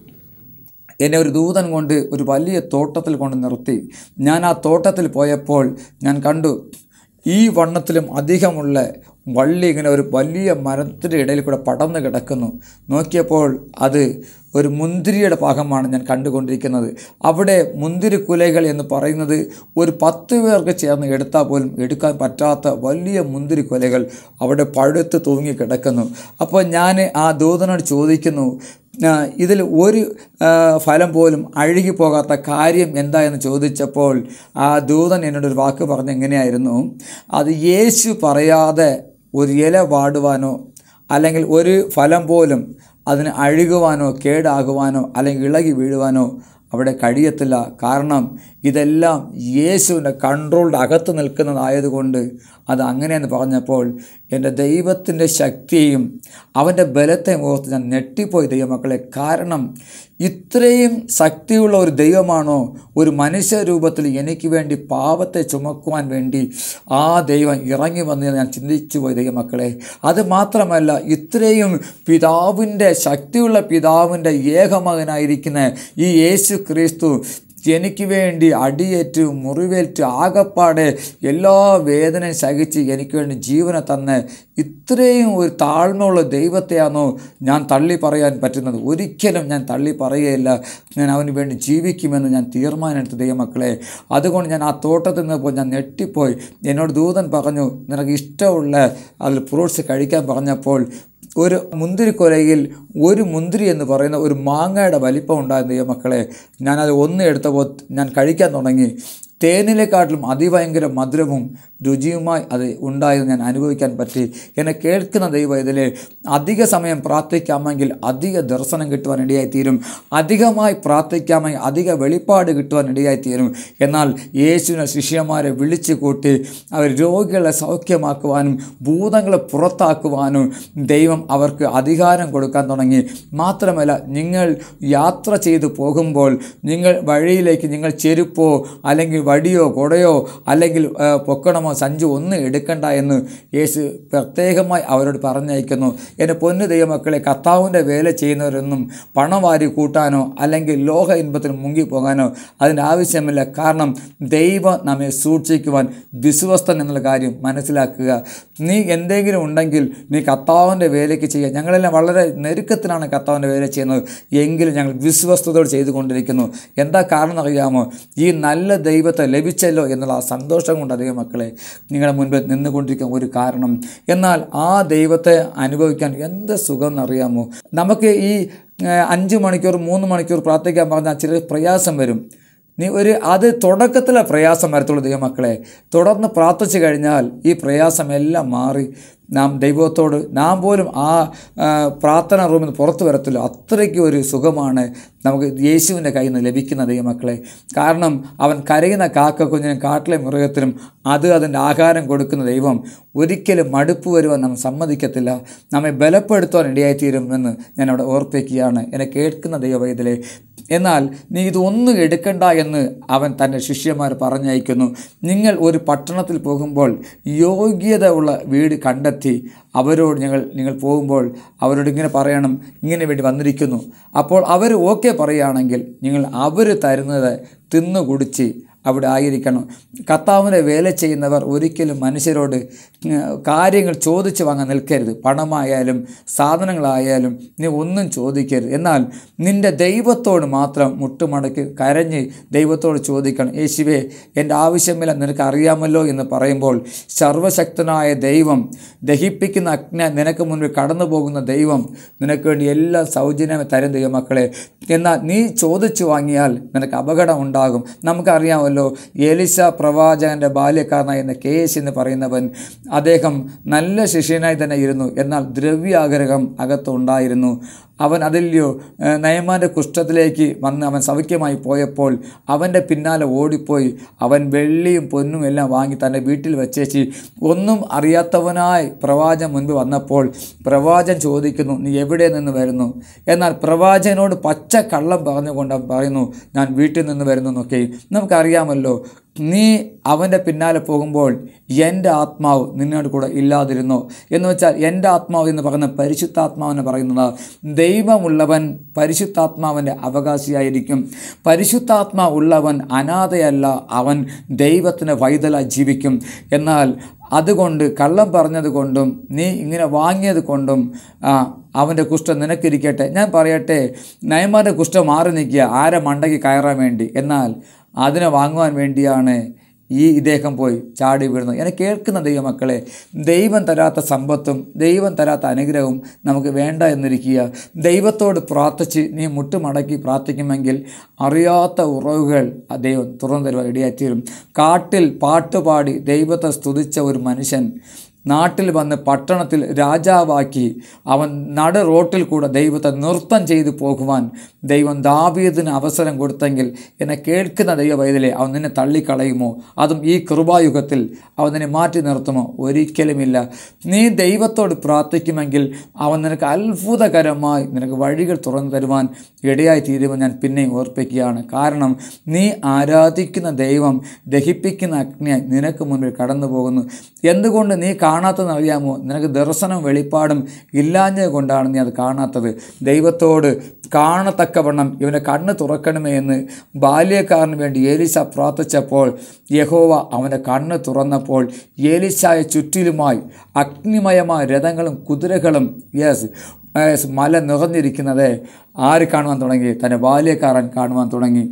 എന്നെ ഒരു ദൂതൻ കൊണ്ട് ഒരു വലിയ തോട്ടത്തിൽ കൊണ്ട് നിർത്തി ഞാൻ ആ തോട്ടത്തിൽ പോയപ്പോൾ ഞാൻ കണ്ടു ഈ വണ്ണത്തിലും അധികമുള്ള വള്ളി ഇങ്ങനെ ഒരു വലിയ മരത്തിൻ്റെ ഇടയിൽ കൂടെ പടർന്ന് കിടക്കുന്നു നോക്കിയപ്പോൾ അത് ഒരു മുന്തിരിയുടെ ഭാഗമാണ് ഞാൻ കണ്ടുകൊണ്ടിരിക്കുന്നത് അവിടെ മുന്തിരി കുലകൾ എന്ന് പറയുന്നത് ഒരു പത്ത് പേർക്ക് ചേർന്ന് എടുത്താൽ പോലും എടുക്കാൻ പറ്റാത്ത വലിയ മുന്തിരി കുലകൾ അവിടെ പഴുത്ത് തൂങ്ങി കിടക്കുന്നു അപ്പോൾ ഞാൻ ആ ദൂതനോട് ചോദിക്കുന്നു ആ, ഇതിൽ ഒരു ആ, ഫലം പോലും അഴുകി പോകാത്ത കാര്യം എന്താ എന്ന് ചോദിച്ചപ്പോൾ ആ ദൂതൻ എന്നോട് ഒരു വാക്ക് പറഞ്ഞ എങ്ങനെയായിരുന്നു അത് യേശു പറയാതെ ഒരു ഇല വാടുവാനോ അല്ലെങ്കിൽ ഒരു ഫലം പോലും അതിന് അഴുകുവാനോ കേടാകുവാനോ അല്ലെങ്കിൽ ഇളകി വീഴുവാനോ അവിടെ കഴിയത്തില്ല കാരണം ഇതെല്ലാം യേശുവിൻ്റെ കൺട്രോളിൻ്റെ അകത്ത് നിൽക്കുന്നതായതുകൊണ്ട് അത് അങ്ങനെയെന്ന് പറഞ്ഞപ്പോൾ എൻ്റെ ദൈവത്തിൻ്റെ ശക്തിയും അവൻ്റെ ബലത്തെ ഓർത്ത് ഞാൻ ഞെട്ടിപ്പോയി ദൈവമക്കളെ കാരണം ഇത്രയും ശക്തിയുള്ള ഒരു ദൈവമാണോ ഒരു മനുഷ്യരൂപത്തിൽ എനിക്ക് വേണ്ടി പാപത്തെ ചുമക്കുവാൻ വേണ്ടി ആ ദൈവം ഇറങ്ങി വന്ന് ഞാൻ ചിന്തിച്ചു പോയി ദൈവമക്കളെ അത് മാത്രമല്ല ഇത്രയും പിതാവിൻ്റെ ശക്തിയുള്ള പിതാവിൻ്റെ ഏകമകനായിരിക്കുന്ന ഈ യേശു ക്രിസ്തു എനിക്ക് വേണ്ടി അടിയേറ്റ് മുറിവേറ്റ് ആകപ്പാടെ എല്ലാ വേദനയും സഹിച്ച് എനിക്ക് വേണ്ടി ജീവനെ തന്ന് ഇത്രയും ഒരു താഴ്മയുള്ള ദൈവത്തെയാണോ ഞാൻ തള്ളി പറയാൻ പറ്റുന്നത് ഒരിക്കലും ഞാൻ തള്ളി പറയുകയില്ല ഞാൻ അവന് വേണ്ടി ജീവിക്കുമെന്ന് ഞാൻ തീരുമാനമെടുത്ത ദൈവമക്കളെ അതുകൊണ്ട് ഞാൻ ആ തോട്ടത്തിൽ നിന്നപ്പോൾ ഞാൻ ഞെട്ടിപ്പോയി എന്നോട് ദൂതൻ പറഞ്ഞു നിനക്ക് ഇഷ്ടമുള്ള അതിൽ ഫ്രൂട്ട്സ് കഴിക്കാൻ പറഞ്ഞപ്പോൾ ഒരു മുന്തിരിക്കൊലയിൽ ഒരു മുന്തിരി എന്ന് പറയുന്ന ഒരു മാങ്ങയുടെ വലിപ്പം ഉണ്ടായിരുന്ന ദൈവമക്കളെ ഞാനത് ഒന്ന് എടുത്തപ്പോൾ ഞാൻ കഴിക്കാൻ തുടങ്ങി തേനിലെക്കാട്ടിലും അതിഭയങ്കര മധുരവും രുചിയുമായി അത് ഉണ്ടായെന്ന് ഞാൻ അനുഭവിക്കാൻ പറ്റി എന്നെ കേൾക്കുന്ന ദൈവം ഇതിലെ അധിക സമയം പ്രാർത്ഥിക്കാമെങ്കിൽ അധിക ദർശനം കിട്ടുവാൻ ഇടയായിത്തീരും അധികമായി പ്രാർത്ഥിക്കാമെങ്കിൽ അധിക വെളിപ്പാട് കിട്ടുവാൻ ഇടയായിത്തീരും എന്നാൽ യേശുവിനെ ശിഷ്യന്മാരെ വിളിച്ചു കൂട്ടി അവർ രോഗികളെ സൗഖ്യമാക്കുവാനും ഭൂതങ്ങളെ പുറത്താക്കുവാനും ദൈവം അവർക്ക് അധികാരം കൊടുക്കാൻ തുടങ്ങി മാത്രമല്ല നിങ്ങൾ യാത്ര ചെയ്തു പോകുമ്പോൾ നിങ്ങൾ വഴിയിലേക്ക് നിങ്ങൾ ചെരുപ്പോ അല്ലെങ്കിൽ വടിയോ കൊടയോ അല്ലെങ്കിൽ ആ, പൊക്കണമോ സഞ്ചു ഒന്നും എടുക്കണ്ട എന്ന് യേശു പ്രത്യേകമായി അവരോട് പറഞ്ഞയക്കുന്നു എൻ്റെ പൊന്നു ദൈവമക്കളെ കർത്താവിൻ്റെ വേല ചെയ്യുന്നവരൊന്നും പണം വാരി കൂട്ടാനോ അല്ലെങ്കിൽ ലോക ഇൻപത്തിൽ മുങ്ങിപ്പോകാനോ അതിൻ്റെ ആവശ്യമില്ല കാരണം ദൈവം നമ്മെ സൂക്ഷിക്കുവാൻ വിശ്വസ്തൻ എന്നുള്ള കാര്യം മനസ്സിലാക്കുക നീ എന്തെങ്കിലും ഉണ്ടെങ്കിൽ നീ കർത്താവിൻ്റെ വേലയ്ക്ക് ചെയ്യുക ഞങ്ങളെല്ലാം വളരെ നെരുക്കത്തിലാണ് കർത്താവിൻ്റെ വേല ചെയ്യുന്നത് എങ്കിലും ഞങ്ങൾ വിശ്വസ്തയോട് ചെയ്തുകൊണ്ടിരിക്കുന്നു എന്താ കാരണം അറിയാമോ ഈ നല്ല ദൈവത്തെ ലഭിച്ചല്ലോ എന്നുള്ള ആ സന്തോഷം കൊണ്ട് അധികം മക്കളെ നിങ്ങളുടെ മുൻപിൽ നിന്നുകൊണ്ടിരിക്കുന്ന ഒരു കാരണം എന്നാൽ ആ ദൈവത്തെ അനുഭവിക്കാൻ എന്ത് സുഖം എന്നറിയാമോ നമുക്ക് ഈ ഏഹ്, അഞ്ച് മണിക്കൂർ മൂന്ന് മണിക്കൂർ പ്രാർത്ഥിക്കാൻ പറഞ്ഞാൽ ചില പ്രയാസം വരും നീ ഒരു അത് തുടക്കത്തിലെ പ്രയാസം വരത്തുള്ളൂ ദൈവമക്കളെ തുടർന്ന് പ്രാർത്ഥിച്ചു കഴിഞ്ഞാൽ ഈ പ്രയാസമെല്ലാം മാറി നാം ദൈവത്തോട് നാം പോലും ആ ആ, പ്രാർത്ഥന റൂമിൽ നിന്ന് പുറത്തു വരത്തില്ല അത്രയ്ക്ക് ഒരു സുഖമാണ് നമുക്ക് യേശുവിൻ്റെ കയ്യിൽ നിന്ന് ലഭിക്കുന്ന ദൈവമക്കളെ കാരണം അവൻ കരയുന്ന കാക്ക കുഞ്ഞിനും കാട്ടിലെ മൃഗത്തിനും അത് അതിൻ്റെ ആഹാരം കൊടുക്കുന്ന ദൈവം ഒരിക്കലും മടുപ്പ് വരുവാൻ നാം സമ്മതിക്കത്തില്ല നമ്മെ ബലപ്പെടുത്തുവാൻ ഇടയായിത്തീരുമെന്ന് ഞാൻ അവിടെ ഓർപ്പിക്കുകയാണ് എന്നെ കേൾക്കുന്ന ദൈവവൈദ്യലെ എന്നാൽ നീ ഇതൊന്നും എടുക്കണ്ട എന്ന് അവൻ തൻ്റെ ശിഷ്യന്മാർ പറഞ്ഞയക്കുന്നു നിങ്ങൾ ഒരു പട്ടണത്തിൽ പോകുമ്പോൾ യോഗ്യത ഉള്ള വീട് കണ്ടെത്തി അവരോട് ഞങ്ങൾ നിങ്ങൾ പോകുമ്പോൾ അവരോട് ഇങ്ങനെ പറയണം ഇങ്ങനെ വേണ്ടി വന്നിരിക്കുന്നു അപ്പോൾ അവർ ഓക്കെ പറയുകയാണെങ്കിൽ നിങ്ങൾ അവർ തരുന്നത് തിന്നു കുടിച്ച് അവിടെ ആയിരിക്കണം കർത്താവിൻ്റെ വേല ചെയ്യുന്നവർ ഒരിക്കലും മനുഷ്യരോട് ഉം, കാര്യങ്ങൾ ചോദിച്ച് വാങ്ങാൻ നിൽക്കരുത് പണമായാലും സാധനങ്ങളായാലും നീ ഒന്നും ചോദിക്കരുത് എന്നാൽ നിൻ്റെ ദൈവത്തോട് മാത്രം മുട്ടുമടക്കി കരഞ്ഞ് ദൈവത്തോട് ചോദിക്കണം യേശുവേ എൻ്റെ ആവശ്യമില്ല നിനക്ക് അറിയാമല്ലോ എന്ന് പറയുമ്പോൾ സർവശക്തനായ ദൈവം ദഹിപ്പിക്കുന്ന അഗ്നി നിനക്ക് മുൻപിൽ കടന്നു പോകുന്ന ദൈവം നിനക്ക് വേണ്ടി എല്ലാ സൗജന്യമായി തരും ദൈവമക്കളെ എന്നാൽ നീ ചോദിച്ചു വാങ്ങിയാൽ നിനക്ക് അപകടം ഉണ്ടാകും നമുക്കറിയാമല്ലോ എലിസ പ്രവാചകൻ്റെ ബാല്യക്കാരനായ എന്ന കേസ് എന്ന് പറയുന്നവൻ അദ്ദേഹം നല്ല ശിഷ്യനായി തന്നെ ഇരുന്നു എന്നാൽ ദ്രവ്യാഗ്രഹം അകത്തുണ്ടായിരുന്നു അവൻ അതില്ലയോ നയമാൻ്റെ കുഷ്ഠത്തിലേക്ക് വന്ന് അവൻ സൗഖ്യമായി പോയപ്പോൾ അവൻ്റെ പിന്നാലെ ഓടിപ്പോയി അവൻ വെള്ളിയും പൊന്നും എല്ലാം വാങ്ങി തൻ്റെ വീട്ടിൽ വെച്ചേച്ച് ഒന്നും അറിയാത്തവനായി പ്രവാചകൻ മുൻപ് വന്നപ്പോൾ പ്രവാചകൻ ചോദിക്കുന്നു നീ എവിടെ നിന്ന് വരുന്നു എന്നാൽ പ്രവാചകനോട് പച്ച കള്ളം പറഞ്ഞുകൊണ്ട് അവൻ പറയുന്നു ഞാൻ വീട്ടിൽ നിന്ന് വരുന്നു എന്നൊക്കെ നമുക്കറിയാമല്ലോ നീ അവൻ്റെ പിന്നാലെ പോകുമ്പോൾ എൻ്റെ ആത്മാവ് നിന്നോട് കൂടെ ഇല്ലാതിരുന്നോ എന്ന് വെച്ചാൽ എൻ്റെ ആത്മാവ് എന്ന് പറയുന്ന പരിശുദ്ധാത്മാവിനെ പറയുന്നത് ദൈവമുള്ളവൻ പരിശുദ്ധാത്മാവിൻ്റെ അവകാശിയായിരിക്കും പരിശുദ്ധാത്മാ ഉള്ളവൻ അനാഥയല്ല അവൻ ദൈവത്തിന് വൈതലായി ജീവിക്കും എന്നാൽ അതുകൊണ്ട് കള്ളം പറഞ്ഞത് കൊണ്ടും നീ ഇങ്ങനെ വാങ്ങിയത് കൊണ്ടും ആ, അവൻ്റെ കുഷ്ഠം നിനക്കിരിക്കട്ടെ ഞാൻ പറയട്ടെ നയന്മാരുടെ കുഷ്ഠം മാറി നിൽക്കുക ആരെ മണ്ടയ്ക്ക് കയറാൻ വേണ്ടി എന്നാൽ അതിനെ വാങ്ങുവാൻ വേണ്ടിയാണ് ഈ ഇദ്ദേഹം പോയി ചാടി വീഴുന്നത് എന്നെ കേൾക്കുന്ന ദൈവമക്കളെ ദൈവം തരാത്ത സമ്പത്തും ദൈവം തരാത്ത അനുഗ്രഹവും നമുക്ക് വേണ്ട എന്നിരിക്കുക ദൈവത്തോട് പ്രാർത്ഥിച്ച് നീ മുട്ടുമടക്കി പ്രാർത്ഥിക്കുമെങ്കിൽ അറിയാത്ത ഉറവുകൾ ആ ദൈവം തുറന്നു തരുവാൻ ഇടയാറ്റിരും കാട്ടിൽ പാട്ടുപാടി ദൈവത്തെ സ്തുതിച്ച ഒരു മനുഷ്യൻ നാട്ടിൽ വന്ന് പട്ടണത്തിൽ രാജാവാക്കി അവൻ നട റോട്ടിൽ കൂടെ ദൈവത്തെ നൃത്തം ചെയ്തു പോകുവാൻ ദൈവം ദാവീദിന് അവസരം കൊടുത്തെങ്കിൽ എന്നെ കേൾക്കുന്ന ദൈവവൈതലെ അവൻ നിന്നെ തള്ളിക്കളയുമോ അതും ഈ കൃപായുഗത്തിൽ അവൻ നിന്നെ മാറ്റി നിർത്തുമോ ഒരിക്കലുമില്ല നീ ദൈവത്തോട് പ്രാർത്ഥിക്കുമെങ്കിൽ അവൻ നിനക്ക് അത്ഭുതകരമായി നിനക്ക് വഴികൾ തുറന്നു തരുവാൻ ഇടയായി തീരുമെന്ന് ഞാൻ പിന്നെയും ഓർപ്പിക്കുകയാണ് കാരണം നീ ആരാധിക്കുന്ന ദൈവം ദഹിപ്പിക്കുന്ന അഗ്നിയായി നിനക്ക് മുൻപിൽ കടന്നു പോകുന്നു എന്തുകൊണ്ട് നീ കാണാത്തതെന്ന് അറിയാമോ നിനക്ക് ദർശനം വെളിപ്പാടും ഇല്ലാഞ്ഞത് കൊണ്ടാണ് നീ അത് കാണാത്തത് ദൈവത്തോട് കാണത്തക്കവണ്ണം ഇവൻ്റെ കണ്ണ് തുറക്കണമേ എന്ന് ബാല്യക്കാരന് വേണ്ടി ഏലിസ പ്രാർത്ഥിച്ചപ്പോൾ യഹോവ അവൻ്റെ കണ്ണ് തുറന്നപ്പോൾ ഏലിശായ ചുറ്റിലുമായി അഗ്നിമയമായ രഥങ്ങളും കുതിരകളും യെസ് യെസ് മല നിറഞ്ഞിരിക്കുന്നത് ആര് കാണുവാൻ തുടങ്ങി തൻ്റെ ബാല്യക്കാരൻ കാണുവാൻ തുടങ്ങി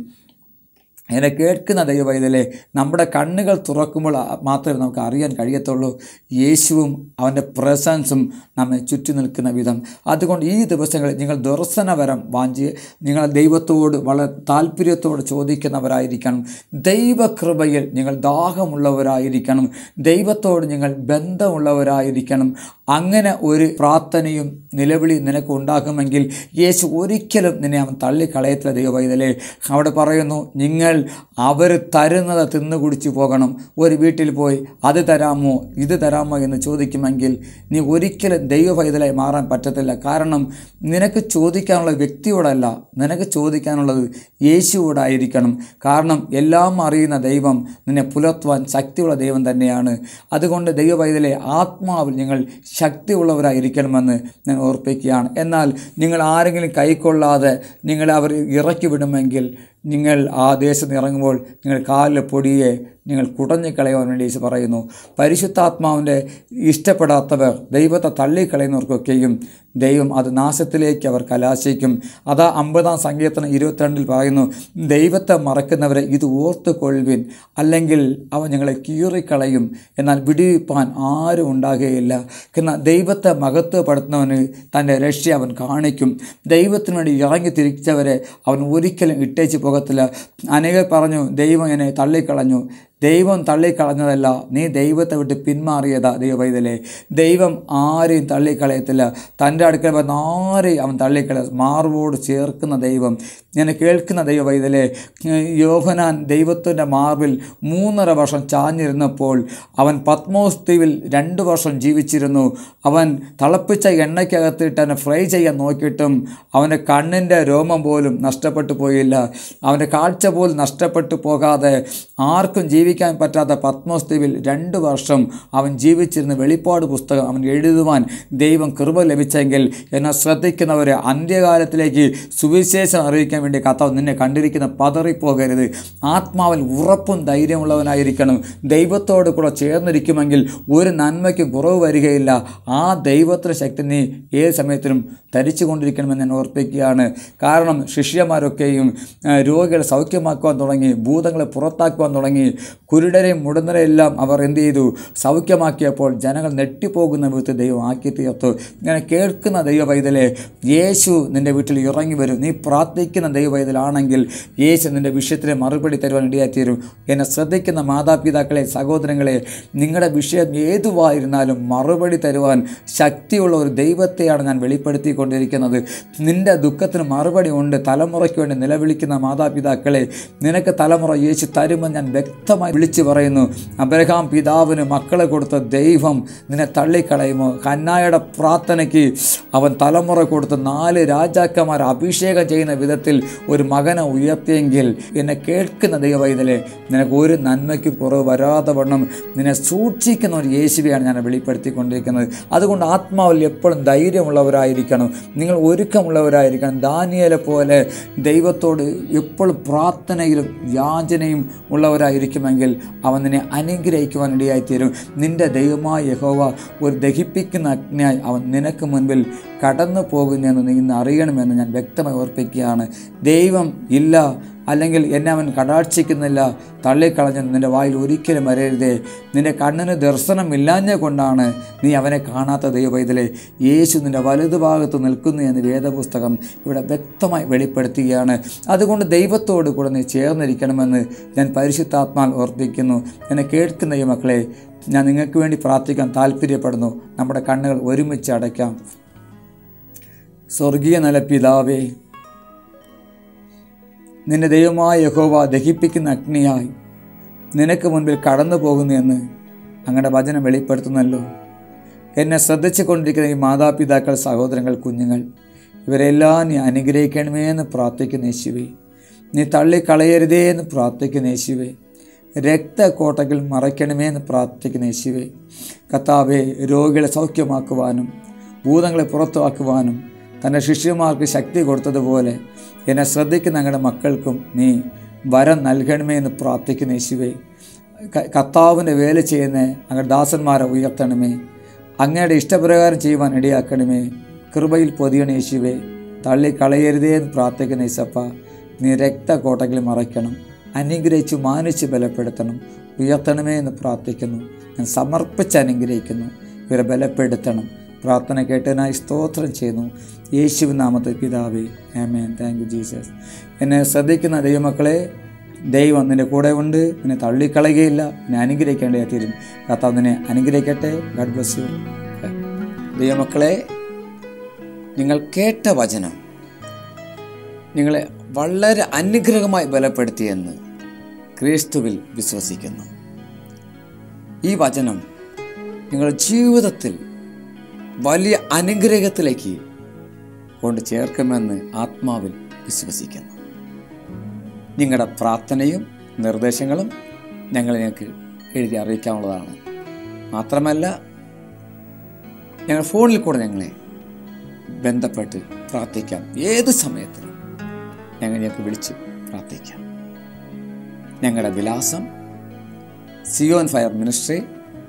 എന്നെ കേൾക്കുന്ന ദൈവവൈതലെ നമ്മുടെ കണ്ണുകൾ തുറക്കുമ്പോൾ മാത്രമേ നമുക്ക് അറിയാൻ കഴിയത്തുള്ളൂ യേശുവും അവൻ്റെ പ്രസൻസും നമ്മെ ചുറ്റി നിൽക്കുന്ന വിധം അതുകൊണ്ട് ഈ ദിവസങ്ങളിൽ നിങ്ങൾ ദർശനവരം വാഞ്ചി നിങ്ങൾ ദൈവത്തോട് വളരെ താല്പര്യത്തോട് ചോദിക്കുന്നവരായിരിക്കണം ദൈവകൃപയിൽ നിങ്ങൾ ദാഹമുള്ളവരായിരിക്കണം ദൈവത്തോട് നിങ്ങൾ ബന്ധമുള്ളവരായിരിക്കണം അങ്ങനെ ഒരു പ്രാർത്ഥനയും നിലവിളി നിനക്ക് ഉണ്ടാകുമെങ്കിൽ യേശു ഒരിക്കലും നിന്നെ അവൻ തള്ളിക്കളയത്തില്ല ദൈവവൈതലേ അവിടെ പറയുന്നു നിങ്ങൾ അവർ തരുന്നത് തിന്നു കുടിച്ചു പോകണം ഒരു വീട്ടിൽ പോയി അത് തരാമോ ഇത് തരാമോ എന്ന് ചോദിക്കുമെങ്കിൽ നീ ഒരിക്കലും ദൈവവൈതലായി മാറാൻ പറ്റത്തില്ല കാരണം നിനക്ക് ചോദിക്കാനുള്ള വ്യക്തിയോടല്ല നിനക്ക് ചോദിക്കാനുള്ളത് യേശുവോടായിരിക്കണം കാരണം എല്ലാം അറിയുന്ന ദൈവം നിന്നെ പുലർത്തുവാൻ ശക്തിയുള്ള ദൈവം തന്നെയാണ് അതുകൊണ്ട് ദൈവവൈതലെ ആത്മാവിൽ നിങ്ങൾ ശക്തിയുള്ളവരായിരിക്കണമെന്ന് ഞാൻ ഓർപ്പിക്കുകയാണ് എന്നാൽ നിങ്ങൾ ആരെങ്കിലും കൈക്കൊള്ളാതെ നിങ്ങളെ അവർ ഇറക്കി വിടുമെങ്കിൽ നിങ്ങൾ ആ ദേശത്ത് ഇറങ്ങുമ്പോൾ നിങ്ങൾ കാലിലെ പൊടിയെ നിങ്ങൾ കുടഞ്ഞു കളയുവാൻ വേണ്ടി യേശു പറയുന്നു പരിശുദ്ധാത്മാവിൻ്റെ ഇഷ്ടപ്പെടാത്തവർ ദൈവത്തെ തള്ളിക്കളയുന്നവർക്കൊക്കെയും ദൈവം അത് നാശത്തിലേക്ക് അവർ കലാശിക്കും അതാ അമ്പതാം സങ്കീർത്തനം ഇരുപത്തിരണ്ടിൽ പറയുന്നു ദൈവത്തെ മറക്കുന്നവരെ ഇത് ഓർത്തു കൊള്ളുവിൻ അല്ലെങ്കിൽ അവൻ ഞങ്ങളെ കീറിക്കളയും എന്നാൽ വിടിവിപ്പാൻ ആരും ഉണ്ടാകുകയില്ല എന്നാൽ ദൈവത്തെ മഹത്വപ്പെടുത്തുന്നവന് തൻ്റെ രക്ഷ അവൻ കാണിക്കും ദൈവത്തിന് വേണ്ടി ഇറങ്ങി തിരിച്ചവരെ അവൻ ഒരിക്കലും ഇട്ടേച്ച് പോകത്തില്ല അനേകർ പറഞ്ഞു ദൈവം എന്നെ തള്ളിക്കളഞ്ഞു ദൈവം തള്ളിക്കളഞ്ഞതല്ല നീ ദൈവത്തെ വിട്ട് പിന്മാറിയതാ ദൈവവൈതലേ ദൈവം ആരെയും തള്ളിക്കളയത്തില്ല തൻ്റെ അടുക്കൽ വന്ന ആരെയും അവൻ തള്ളിക്കളയ മാർവോട് ചേർക്കുന്ന ദൈവം ഞാൻ കേൾക്കുന്ന ദൈവവൈതലേ യോഹനാൻ ദൈവത്തിൻ്റെ മാർവിൽ മൂന്നര വർഷം ചാഞ്ഞിരുന്നപ്പോൾ അവൻ പത്മോസ് ദ്വീപിൽ രണ്ട് വർഷം ജീവിച്ചിരുന്നു അവൻ തിളപ്പിച്ച എണ്ണയ്ക്കകത്തിട്ട് അവനെ ഫ്രൈ ചെയ്യാൻ നോക്കിയിട്ടും അവൻ്റെ കണ്ണിൻ്റെ രോമം പോലും നഷ്ടപ്പെട്ടു പോയില്ല അവൻ്റെ കാഴ്ച പോലും നഷ്ടപ്പെട്ടു പോകാതെ ആർക്കും ജീവിക്കാൻ പറ്റാത്ത പത്മോസ് ദ്വീപിൽ രണ്ട് വർഷം അവൻ ജീവിച്ചിരുന്ന വെളിപ്പാട് പുസ്തകം അവൻ എഴുതുവാൻ ദൈവം കൃപ ലഭിച്ചെങ്കിൽ എന്നെ ശ്രദ്ധിക്കുന്നവരെ അന്ത്യകാലത്തിലേക്ക് സുവിശേഷം അറിയിക്കാൻ വേണ്ടി കർത്താവ് നിന്നെ കണ്ടിരിക്കുന്ന പതറിപ്പോകരുത് ആത്മാവിൽ ഉറപ്പും ധൈര്യമുള്ളവനായിരിക്കണം ദൈവത്തോട് കൂടെ ചേർന്നിരിക്കുമെങ്കിൽ ഒരു നന്മയ്ക്കും കുറവ് വരികയില്ല ആ ദൈവത്തിൻ്റെ ശക്തി നീ ഏത് സമയത്തിനും ധരിച്ചു കൊണ്ടിരിക്കണമെന്ന് ഞാൻ ഓർപ്പിക്കുകയാണ് കാരണം ശിഷ്യന്മാരൊക്കെയും ആ, രോഗികളെ സൗഖ്യമാക്കുവാൻ തുടങ്ങി ഭൂതങ്ങളെ പുറത്താക്കുവാൻ തുടങ്ങി കുരുടരെയും മുടന്തരെയും എല്ലാം അവർ എന്ത് ചെയ്തു സൗഖ്യമാക്കിയപ്പോൾ ജനങ്ങൾ നെട്ടിപ്പോകുന്ന വിധത്തിൽ ദൈവം ആക്കി തീർത്തു ഇങ്ങനെ കേൾക്കുന്ന ദൈവ പൈതലെ യേശു നിൻ്റെ വീട്ടിൽ ഇറങ്ങി വരും നീ പ്രാർത്ഥിക്കുന്ന ദൈവ പൈതലാണെങ്കിൽ യേശു നിൻ്റെ വിഷയത്തിന് മറുപടി തരുവാൻ ഇടയായിത്തീരും എന്നെ ശ്രദ്ധിക്കുന്ന മാതാപിതാക്കളെ സഹോദരങ്ങളെ നിങ്ങളുടെ വിഷയം ഏതുവായിരുന്നാലും മറുപടി തരുവാൻ ശക്തിയുള്ള ഒരു ദൈവത്തെയാണ് ഞാൻ വെളിപ്പെടുത്തിക്കൊണ്ടിരിക്കുന്നത് നിൻ്റെ ദുഃഖത്തിന് മറുപടി ഉണ്ട് തലമുറയ്ക്ക് വേണ്ടി നിലവിളിക്കുന്ന മാതാപിതാക്കളെ നിനക്ക് തലമുറ യേശു തരുമെന്ന് ഞാൻ വ്യക്തമായി വിളിച്ചു പറയുന്നു അബ്രഹാം പിതാവിന് മക്കളെ കൊടുത്ത ദൈവം നിന്നെ തള്ളിക്കളയുമോ കന്നായുടെ പ്രാർത്ഥനയ്ക്ക് അവൻ തലമുറ കൊടുത്ത നാല് രാജാക്കന്മാർ അഭിഷേകം ചെയ്യുന്ന വിധത്തിൽ ഒരു മകനെ ഉയർത്തിയെങ്കിൽ എന്നെ കേൾക്കുന്ന ദൈവവൈതലെ നിനക്ക് ഒരു നന്മയ്ക്ക് കുറവ് വരാതെ വണ്ണം നിന്നെ സൂക്ഷിക്കുന്ന ഒരു യേശുവെയാണ് ഞാൻ വെളിപ്പെടുത്തിക്കൊണ്ടിരിക്കുന്നത് അതുകൊണ്ട് ആത്മാവിൽ എപ്പോഴും ധൈര്യമുള്ളവരായിരിക്കണം നിങ്ങൾ ഒരുക്കമുള്ളവരായിരിക്കണം ദാനിയലെ പോലെ ദൈവത്തോട് എപ്പോഴും പ്രാർത്ഥനയിലും യാചനയും ഉള്ളവരായിരിക്കുമെങ്കിൽ അവൻ നിന്നെ അനുഗ്രഹിക്കുവാൻ ഇടയായിത്തീരും നിന്റെ ദൈവമായ യഹോവ ഒരു ദഹിപ്പിക്കുന്ന അഗ്നിയായി അവൻ നിനക്ക് മുൻപിൽ കടന്നു പോകുന്നെന്ന് നീ ഇന്ന് അറിയണമെന്ന് ഞാൻ വ്യക്തമായി ഓർപ്പിക്കുകയാണ് ദൈവം ഇല്ല അല്ലെങ്കിൽ എന്നെ അവൻ കടാക്ഷിക്കുന്നില്ല തള്ളിക്കളഞ്ഞ് നിൻ്റെ വായിൽ ഒരിക്കലും വരരുതേ നിൻ്റെ കണ്ണിന് ദർശനമില്ലാഞ്ഞ കൊണ്ടാണ് നീ അവനെ കാണാത്ത ദൈവവൈതലെ യേശു നിൻ്റെ വലതുഭാഗത്ത് നിൽക്കുന്നു എന്ന് വേദപുസ്തകം ഇവിടെ വ്യക്തമായി വെളിപ്പെടുത്തുകയാണ് അതുകൊണ്ട് ദൈവത്തോട് കൂടെ നീ ചേർന്നിരിക്കണമെന്ന് ഞാൻ പരിശുദ്ധാത്മാൽ ഓർപ്പിക്കുന്നു എന്നെ കേൾക്കുന്ന ഈ മക്കളെ ഞാൻ നിങ്ങൾക്ക് വേണ്ടി പ്രാർത്ഥിക്കാൻ താല്പര്യപ്പെടുന്നു നമ്മുടെ കണ്ണുകൾ ഒരുമിച്ച് അടയ്ക്കാം സ്വർഗീയ നല്ല പിതാവേ നിന്റെ ദൈവമായ യഹോവ ദഹിപ്പിക്കുന്ന അഗ്നിയായി നിനക്ക് മുൻപിൽ കടന്നു പോകുന്നു എന്ന് അങ്ങയുടെ വചനം വെളിപ്പെടുത്തുന്നല്ലോ എന്നെ ശ്രദ്ധിച്ചു കൊണ്ടിരിക്കുന്ന ഈ മാതാപിതാക്കൾ സഹോദരങ്ങൾ കുഞ്ഞുങ്ങൾ ഇവരെല്ലാം നീ അനുഗ്രഹിക്കണമേ എന്ന് പ്രാർത്ഥിക്കുന്ന യേശുവേ നീ തള്ളിക്കളയരുതേ എന്ന് പ്രാർത്ഥിക്കുന്ന യേശുവേ രക്തക്കോട്ടകൾ മറയ്ക്കണമേ എന്ന് പ്രാർത്ഥിക്കുന്ന യേശുവേ കത്താവെ രോഗികളെ സൗഖ്യമാക്കുവാനും ഭൂതങ്ങളെ പുറത്തുവാക്കുവാനും തൻ്റെ ശിഷ്യന്മാർക്ക് ശക്തി കൊടുത്തതുപോലെ എന്നെ ശ്രദ്ധിക്കുന്ന ഞങ്ങളുടെ മക്കൾക്കും നീ വരം നൽകണമേ എന്ന് പ്രാർത്ഥിക്കുന്ന യേശുവേ കർത്താവിൻ്റെ വേല ചെയ്യുന്ന അങ്ങയുടെ ദാസന്മാരെ ഉയർത്തണമേ അങ്ങയുടെ ഇഷ്ടപ്രകാരം ചെയ്യുവാൻ ഇടയാക്കണമേ കൃപയിൽ പൊതിയണ യേശുവേ തള്ളിക്കളയരുതേ എന്ന് പ്രാർത്ഥിക്കുന്ന യേശപ്പ നീ രക്തകോട്ടകളിൽ മറയ്ക്കണം അനുഗ്രഹിച്ച് മാനിച്ച് ബലപ്പെടുത്തണം ഉയർത്തണമേ എന്ന് പ്രാർത്ഥിക്കുന്നു ഞാൻ സമർപ്പിച്ച് അനുഗ്രഹിക്കുന്നു ഇവരെ ബലപ്പെടുത്തണം പ്രാർത്ഥന കേട്ടതിനായി സ്തോത്രം ചെയ്യുന്നു യേശുവിൻ നാമത്തെ പിതാവേ ആമേൻ താങ്ക് യു ജീസസ് എന്നെ ശ്രദ്ധിക്കുന്ന ദൈവമക്കളെ ദൈവം നിൻ്റെ കൂടെ ഉണ്ട് നിന്നെ തള്ളിക്കളയുകയില്ല നിന്നെ അനുഗ്രഹിക്കേണ്ടേ തീരും കർത്താവ് നിന്നെ അനുഗ്രഹിക്കട്ടെ ഗഡ് ബ്ലസ് യു ദൈവമക്കളെ നിങ്ങൾ കേട്ട വചനം നിങ്ങളെ വളരെ അനുഗ്രഹമായി ബലപ്പെടുത്തിയെന്ന് ക്രിസ്തുവിൽ വിശ്വസിക്കുന്നു ഈ വചനം നിങ്ങളുടെ ജീവിതത്തിൽ വലിയ അനുഗ്രഹത്തിലേക്ക് കൊണ്ട് ചേർക്കുമെന്ന് ആത്മാവിൽ വിശ്വസിക്കുന്നു നിങ്ങളുടെ പ്രാർത്ഥനയും നിർദ്ദേശങ്ങളും ഞങ്ങൾ ഞങ്ങൾക്ക് എഴുതി അറിയിക്കാവുന്നതാണ് മാത്രമല്ല ഞങ്ങൾ ഫോണിൽ കൂടെ ഞങ്ങളെ ബന്ധപ്പെട്ട് പ്രാർത്ഥിക്കാം ഏത് സമയത്തിനും ഞങ്ങൾ ഞങ്ങൾക്ക് വിളിച്ച് പ്രാർത്ഥിക്കാം ഞങ്ങളുടെ വിലാസം Zion fire ministry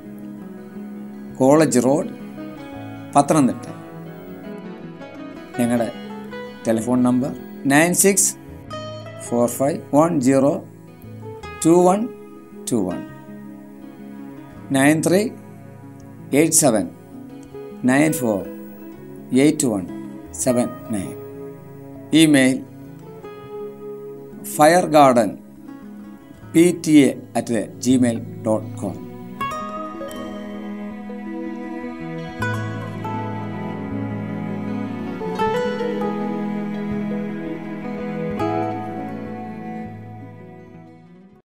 college road Pathanamthitta ഞങ്ങളുടെ telephone number nine six four five one zero two one two one nine three eight seven nine four eight one seven nine email fire garden P T A at Gmail dot com